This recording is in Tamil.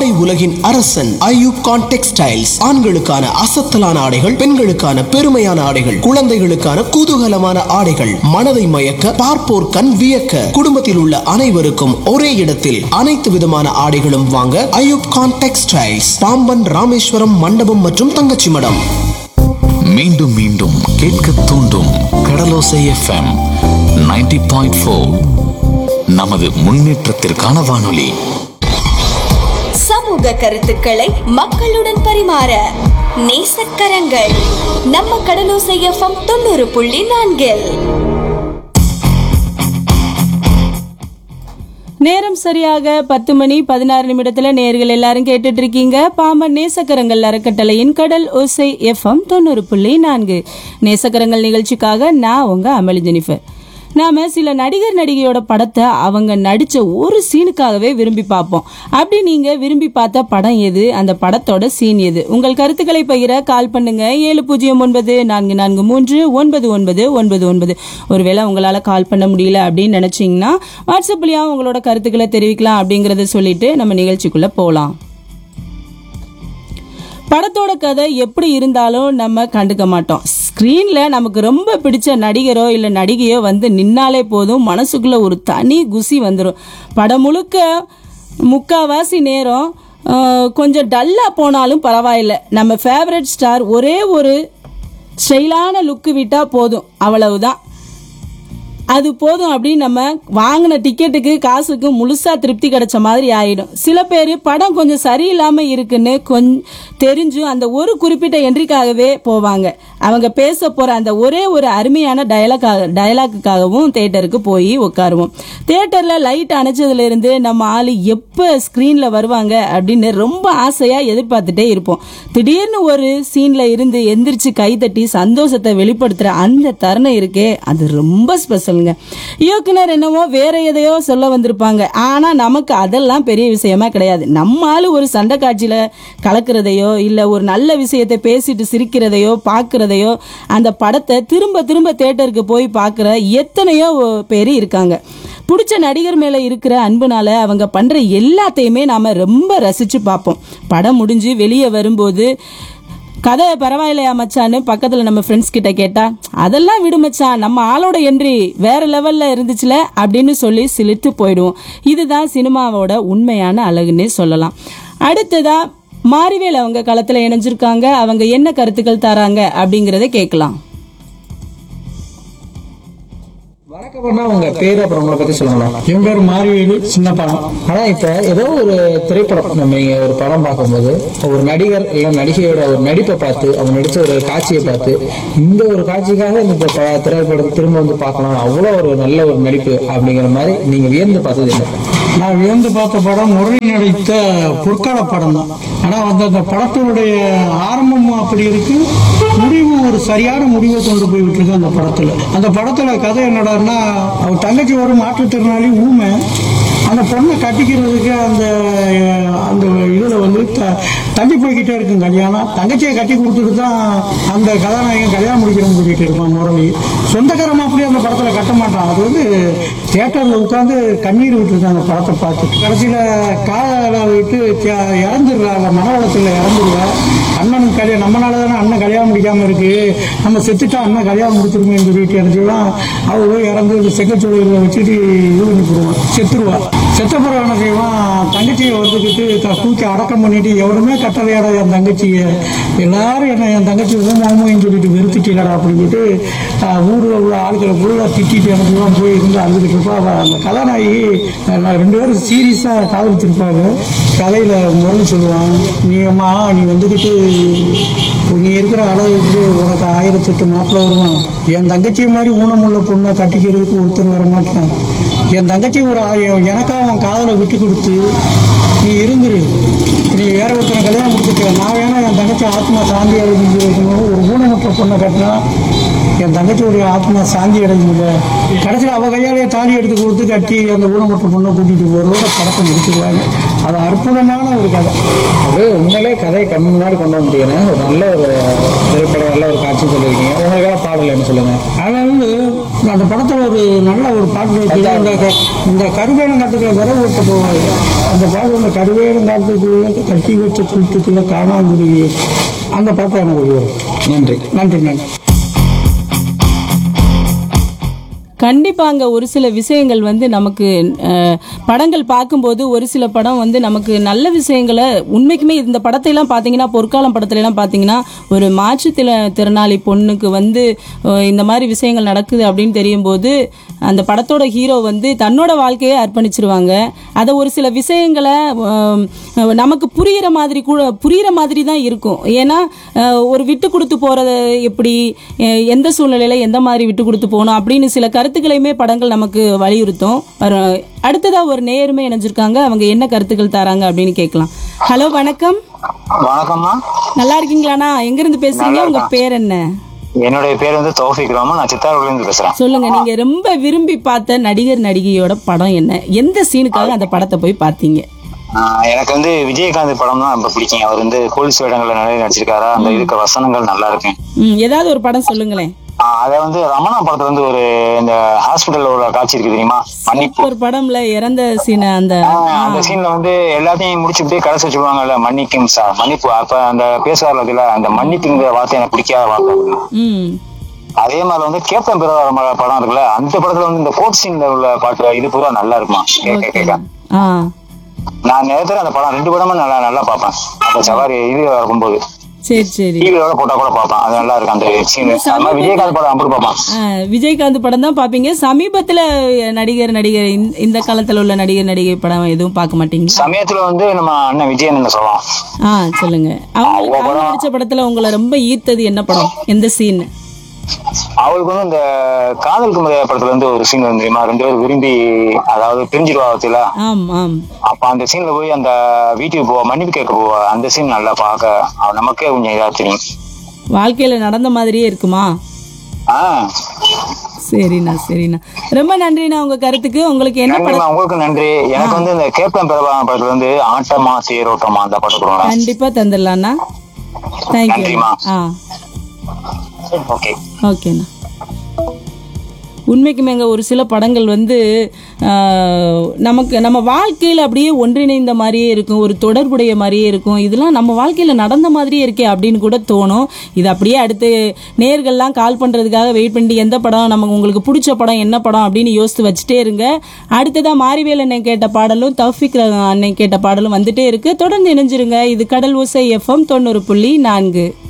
ஆடை உலகின் அரசன் ஐயூப் கான் டெக்ஸ்டைல்ஸ் ஆண்களுக்கான அசத்தலான ஆடைகள் பெண்களுக்கான பெருமையான ஆடைகள் குழந்தைகளுக்கான குதூகலமான ஆடைகள் மனதை மயக்க பார்ப்போர் கண் வியக்க குடும்பத்தில் உள்ள அனைவருக்கும் ஒரே இடத்தில் அனைத்து விதமான ஆடைகளும் வாங்க ஐயூப் கான் டெக்ஸ்டைல்ஸ் பாம்பன் ராமேஸ்வரம் மண்டபம் மற்றும் தங்கச்சி மடம் மீண்டும் மீண்டும் கேட்க தூண்டும் கடலோசை எஃப்எம் 90.4 பாயிண்ட் நமது முன்னேற்றத்திற்கான வானொலி சமூக கருத்துக்களை மக்களுடன் பரிமாற நேசக்கரங்கள் நம்ம கடலோசை எஃப்எம் தொண்ணூறு புள்ளி நான்கில் நேரம் சரியாக பத்து மணி பதினாறு நிமிடத்துல நேர்கள் எல்லாரும் கேட்டுட்டு இருக்கீங்க பாம்பன் நேசக்கரங்கள் அறக்கட்டளையின் கடல் ஓசை எஃப்எம் தொண்ணூறு புள்ளி நான்கு நேசக்கரங்கள் நிகழ்ச்சிக்காக நான் உங்க அமளி ஜெனிஃபர் நாம சில நடிகர் நடிகையோட படத்தை அவங்க நடிச்ச ஒரு சீனுக்காகவே விரும்பி பார்ப்போம் அப்படி நீங்க விரும்பி பார்த்த படம் எது அந்த படத்தோட சீன் எது உங்கள் கருத்துக்களை பகிர கால் பண்ணுங்க ஏழு பூஜ்ஜியம் ஒன்பது நான்கு நான்கு மூன்று ஒன்பது ஒன்பது ஒன்பது ஒன்பது ஒருவேளை உங்களால கால் பண்ண முடியல அப்படின்னு நினைச்சீங்கன்னா வாட்ஸ்அப்லயும் உங்களோட கருத்துக்களை தெரிவிக்கலாம் அப்படிங்கறத சொல்லிட்டு நம்ம நிகழ்ச்சிக்குள்ள போலாம் படத்தோட கதை எப்படி இருந்தாலும் நம்ம கண்டுக்க மாட்டோம் ஸ்க்ரீன்ல நமக்கு ரொம்ப பிடிச்ச நடிகரோ இல்ல நடிகையோ வந்து நின்னாலே போதும் மனசுக்குள்ள ஒரு தனி குசி வந்துடும் படம் முழுக்க முக்காவாசி நேரம் ஆஹ், கொஞ்சம் டல்லா போனாலும் பரவாயில்ல நம்ம ஃபேவரட் ஸ்டார் ஒரே ஒரு ஸ்டைலான லுக்கு விட்டா போதும் அவ்வளவுதான் அது போதும் அப்படின்னு நம்ம வாங்கின டிக்கெட்டுக்கு காசுக்கு முழுசா திருப்தி கிடைச்ச மாதிரி ஆயிடும் சில பேர் படம் கொஞ்சம் சரியில்லாம இருக்குன்னு கொஞ்சம் தெரிஞ்சும் அந்த ஒரு குறிப்பிட்ட என்ட்ரிக்காகவே போவாங்க அவங்க பேச போற அந்த ஒரே ஒரு அருமையான டயலாக்காக டயலாக்குக்காகவும் தேட்டருக்கு போய் உட்காருவோம் தேட்டர்ல லைட் அணைச்சதுல இருந்து நம்ம ஆளு எப்ப ஸ்கிரீன்ல வருவாங்க அப்படின்னு ரொம்ப ஆசையா எதிர்பார்த்துட்டே இருப்போம் திடீர்னு ஒரு சீன்ல இருந்து எந்திரிச்சு கை தட்டி சந்தோஷத்தை வெளிப்படுத்துற அந்த தருணம் இருக்கே அது ரொம்ப ஸ்பெஷலுங்க இயக்குனர் என்னவோ வேற எதையோ சொல்ல வந்திருப்பாங்க ஆனா நமக்கு அதெல்லாம் பெரிய விஷயமா கிடையாது நம்ம ஆளு ஒரு சண்டை காட்சியில கலக்கிறதையோ இல்ல ஒரு நல்ல விஷயத்தை பேசிட்டு சிரிக்கிறதையோ பார்க்கறதையோ அந்த படத்தை திரும்ப திரும்ப தேட்டருக்கு போய் பார்க்குற எத்தனையோ பேர் இருக்காங்க பிடிச்ச நடிகர் மேல இருக்கிற அன்புனால அவங்க பண்ற எல்லாத்தையுமே நாம ரொம்ப ரசிச்சு பார்ப்போம் படம் முடிஞ்சு வெளியே வரும்போது கதை பரவாயில்லையா மச்சான்னு பக்கத்துல நம்ம ஃப்ரெண்ட்ஸ் கிட்ட கேட்டா அதெல்லாம் விடு மச்சான் நம்ம ஆளோட என்ட்ரி வேற லெவல்ல இருந்துச்சுல அப்படின்னு சொல்லி சிலிர்த்து போயிடுவோம் இதுதான் சினிமாவோட உண்மையான அழகுன்னே சொல்லலாம் அடுத்ததா மாரிவேல் அவங்க களத்துல இணைஞ்சிருக்காங்க அவங்க என்ன கருத்துக்கள் தராங்க அப்படிங்கறத கேட்கலாம் வணக்கம் அண்ணா உங்க பேரு அப்புறம் உங்களை பத்தி சொல்லுங்களா என் பேர் மாரிவேலு சின்ன படம் ஆனா இப்ப ஏதோ ஒரு திரைப்படம் நம்ம இங்க ஒரு படம் பார்க்கும்போது ஒரு நடிகர் இல்ல நடிகையோட ஒரு நடிப்பை பார்த்து அவங்க நடிச்ச ஒரு காட்சியை பார்த்து இந்த ஒரு காட்சிக்காக இந்த ப- திரைப்படத்தை திரும்ப வந்து பார்க்கலாம் அவ்வளவு ஒரு நல்ல ஒரு நடிப்பு அப்படிங்கிற மாதிரி நீங்க வியந்து பார்த்தது என்ன நான் வியந்து பார்த்த படம் முரளி நடித்த பொற்கால படம் தான் ஆனா வந்து அந்த படத்தினுடைய ஆரம்பமும் அப்படி இருக்கு முடிவு ஒரு சரியான முடிவை கொண்டு போய் விட்டுருக்கு அந்த படத்துல அந்த படத்துல கதை என்னடான்னா அவர் தங்கச்சி ஒரு மாற்றுத்திறனாளி ஊமை அந்த பொண்ணை கட்டிக்கிறதுக்கு அந்த அந்த இதுல வந்து த- தள்ளி போய்கிட்டே இருக்கும் கல்யாணம் தங்கச்சியை கட்டி கொடுத்துட்டு தான் அந்த கதாநாயகன் கல்யாணம் முடிக்கணும்னு சொல்லிட்டு இருப்பான் முரளி சொந்தக்காரமா அப்படியே அந்த படத்துல கட்ட மாட்டான் அது வந்து தியேட்டர்ல உட்காந்து கண்ணீர் விட்டுருக்காங்க அந்த படத்தை பார்த்து கடைசியில காதல விட்டு தி- இறந்துடுறாங்க மனவளத்துல இறந்துருவா அண்ணனுக்கு கல்யாணம் நம்மளால தானே அண்ணன் கல்யாணம் முடிக்காம இருக்கு நம்ம செத்துட்டா அண்ணன் கல்யாணம் முடிச்சிருமேன்னு சொல்லிட்டு இறந்துருவான் அவ போய் இறந்து செக்கச்சூழல வச்சுட்டு இது பண்ணி போடுவான் செத்துருவா செத்த பிறகு என்ன செய்வான் தங்கச்சியை வந்துக்கிட்டு த- தூக்கி அடக்கம் பண்ணிட்டு எவருமே கட்டளையாட என் தங்கச்சியை எல்லாரும் என்ன என் தங்கச்சி ஊமாமுன்னு சொல்லிட்டு வெறுத்துட்டீங்கடா அப்படின்ட்டு ஆஹ், ஊர்ல உள்ள ஆட்களை ஃபுல்லாக திட்டிட்டு எனக்கு தான் போய் இருந்து அழுதுகிட்டு இருப்பா அவ அந்த கதாநாயகி நான் ரெண்டு பேரும் சீரியஸாக காதலிச்சிருப்பாங்க கதையில முரளி சொல்லுவான் நீ அம்மா நீ வந்துக்கிட்டு நீ இருக்கிற அளவுக்கு உனக்கு ஆயிரத்தி எட்டு மாப்பிள்ள வருவான் என் தங்கச்சி மாதிரி ஊனமுள்ள பொண்ணை கட்டிக்கிறதுக்கு ஒருத்தர் வர மாட்டான் என் தங்கச்சி ஒரு ஆ- எனக்கா அவன் காதலை விட்டு கொடுத்து நீ இருந்துரு நீ வேற ஒருத்தனை கல்யாணம் முடிச்சுக்க நான் வேணா என் தங்கச்சி ஆத்மா சாந்தி அடைஞ்சு வைக்கணும் ஒரு ஊனமுற்ற பொண்ணை கட்டினா என் தங்கச்சியுடைய ஆத்மா சாந்தி அடைஞ்சது கடைசியில் அவ கையாலே தாலி எடுத்து கொடுத்து கட்டி அந்த ஊனமுற்ற பொண்ணை கூட்டிட்டு போகிறதோட படத்தை முடிச்சுக்குவாங்க அது அற்புதமான ஒரு கதை அப்படியே உண்மையிலே கதையை கண் முன்னாடி கொண்டு வந்துட்டீங்கன்னா ஒரு நல்ல ஒரு திரைப்படம் நல்ல ஒரு காட்சி சொல்லியிருக்கீங்க உங்களுக்காக பாடல் என்ன சொல்லுங்க அதாவது அந்த படத்தில் ஒரு நல்ல ஒரு பாட்டு இருக்குது இந்த க- இந்த கருவேலம் காட்டுக்குள்ள விரவு விட்டு போவாங்க அந்த பாட்டு அந்த கருவேலம் காட்டுக்குள்ள கட்டி வச்ச குளித்துக்குள்ள காணாங்குருவி அந்த பாட்டு எனக்கு உபயோகம் நன்றி நன்றி நன்றி கண்டிப்பாங்க ஒரு சில விஷயங்கள் வந்து நமக்கு அஹ், படங்கள் பார்க்கும்போது ஒரு சில படம் வந்து நமக்கு நல்ல விஷயங்களை உண்மைக்குமே இந்த படத்தை எல்லாம் பார்த்தீங்கன்னா பொற்காலம் படத்துல எல்லாம் பார்த்தீங்கன்னா ஒரு மாற்றுத்திற திறனாளி பொண்ணுக்கு வந்து அஹ், இந்த மாதிரி விஷயங்கள் நடக்குது அப்படின்னு தெரியும் போது அந்த படத்தோட ஹீரோ வந்து தன்னோட வாழ்க்கையை அர்ப்பணிச்சிருவாங்க அதை ஒரு சில விஷயங்களை அஹ், நமக்கு புரியிற மாதிரி கூட புரியிற மாதிரி தான் இருக்கும் ஏன்னா அஹ், ஒரு விட்டு கொடுத்து போறது எப்படி அஹ், எந்த சூழ்நிலையில எந்த மாதிரி விட்டு கொடுத்து போகணும் அப்படின்னு சில கருத்துக்களையுமே படங்கள் நமக்கு வலியுறுத்தும் வர- அடுத்ததா ஒரு நேயருமே இணைஞ்சிருக்காங்க அவங்க என்ன கருத்துக்கள் தராங்க அப்படின்னு கேட்கலாம் ஹலோ வணக்கம் வணக்கம்மா நல்லா இருக்கீங்களாண்ணா எங்க இருந்து பேசுறீங்க உங்க பேர் என்ன என்னுடைய பேர் வந்து தௌஃபிக் ராமன் நான் சித்தார்லேருந்து பேசுறேன் சொல்லுங்க நீங்க ரொம்ப விரும்பி பார்த்த நடிகர் நடிகையோட படம் என்ன எந்த சீனுக்காக அந்த படத்தை போய் பார்த்தீங்க ஆஹ் எனக்கு வந்து விஜயகாந்த் படம் தான் ரொம்ப பிடிக்கும் அவர் வந்து போலீஸ் வேடங்கள்ல நிறைய நடிச்சிருக்காரு அந்த இருக்க வசனங்கள் நல்லா இருக்கு ம் ஏதாவது ஒரு படம் சொல்லுங்களேன் ஆஹ் அதை வந்து ரமணா படத்துல வந்து ஒரு இந்த ஹாஸ்பிட்டல்ல உள்ள காட்சி இருக்கு தெரியுமா மன்னிப்பு ஒரு படம்ல இறந்த சீனை அந்த ஆஹ் அந்த சீன்ல வந்து எல்லாத்தையும் முடிச்சுட்டு கடைசி சொல்லுவாங்கல்ல மன்னிக்கும் சார் மன்னிப்பு அப்ப அந்த பேசுவார்ல இதுல அந்த மன்னிப்புங்கிற வார்த்தை எனக்கு பிடிக்காத வார்த்தை ம் அதே மாதிரி வந்து கேப்டன் பிறவார படம் இருக்குல்ல அந்த படத்துல வந்து இந்த கோட் சீன்ல உள்ள பாட்டு இது பூரா நல்லா இருக்குமா கேட்க ஓகே கேட்க ஆ நான் நேரத்துல அந்த படம் ரெண்டு படமும் நல்லா நல்லா பார்ப்பேன் அந்த சவாரி இது இருக்கும்போது சரி சரி டிவியோட போட்டா கூட பார்ப்பேன் அது நல்லா இருக்கு அந்த சீன் அது மாதிரி விஜயகாந்த் படம் அப்படி பார்ப்பேன் ஆ, விஜயகாந்த் படம் தான் பாப்பீங்க சமீபத்துல நடிகர் நடிகர் இந்த- இந்த காலத்துல உள்ள நடிகர் நடிகை படம் எதுவும் பார்க்க மாட்டீங்க சமயத்துல வந்து நம்ம அண்ணன் விஜயன் சொல்லலாம் ஆ சொல்லுங்க அவங்க அவங்க நடிச்ச படத்துல உங்களை ரொம்ப ஈர்த்தது என்ன படம் எந்த சீன் அவளுக்கு வந்து இந்த காதல் குமர படத்துல இருந்து ஒரு சீன் வந்து தெரியுமா ரெண்டு பேரும் விரும்பி அதாவது பிரிஞ்சிருவாத்துல ஆம் ஆம் அப்ப அந்த சீன்ல போய் அந்த வீட்டுக்கு போவா மன்னிப்பு கேட்க போவா அந்த சீன் நல்லா பார்க்க அவ- நமக்கே கொஞ்சம் இதா தெரியும் வாழ்க்கையில நடந்த மாதிரியே இருக்குமா ஆஹ் சரிண்ணா சரிண்ணா ரொம்ப நன்றிண்ணா உங்க கருத்துக்கு உங்களுக்கு என்ன நன்றிமா படம் உங்களுக்கு நன்றி எனக்கு வந்து இந்த கேப்டன் பிரபா படத்துல வந்து ஆட்டமா தேரோட்டமா அந்த படம் கொடுங்க கண்டிப்பா தந்துடலாண்ணா தேங்க்யூ நன்றிம்மா. ஆ ஓகே ஓகேண்ணா உண்மைக்குமேங்க ஒரு சில படங்கள் வந்து ஆஹ், நமக்கு நம்ம வாழ்க்கையில் அப்படியே ஒன்றிணைந்த மாதிரியே இருக்கும் ஒரு தொடர்புடைய மாதிரியே இருக்கும் இதெல்லாம் நம்ம வாழ்க்கையில் நடந்த மாதிரியே இருக்கே அப்படின்னு கூட தோணும் இது அப்படியே அடுத்து நேர்கள்லாம் கால் பண்ணுறதுக்காக வெயிட் பண்ணி எந்த படம் நமக்கு உங்களுக்கு பிடிச்ச படம் என்ன படம் அப்படின்னு யோசித்து வச்சுட்டே இருங்க அடுத்ததாக மாரிவேல் அண்ணன் கேட்ட பாடலும் தௌஃபிக் அண்ணன் கேட்ட பாடலும் வந்துட்டே இருக்கு தொடர்ந்து இணைஞ்சிருங்க இது கடல் ஓசை எஃப்எம் தொண்ணூறு புள்ளி நான்கு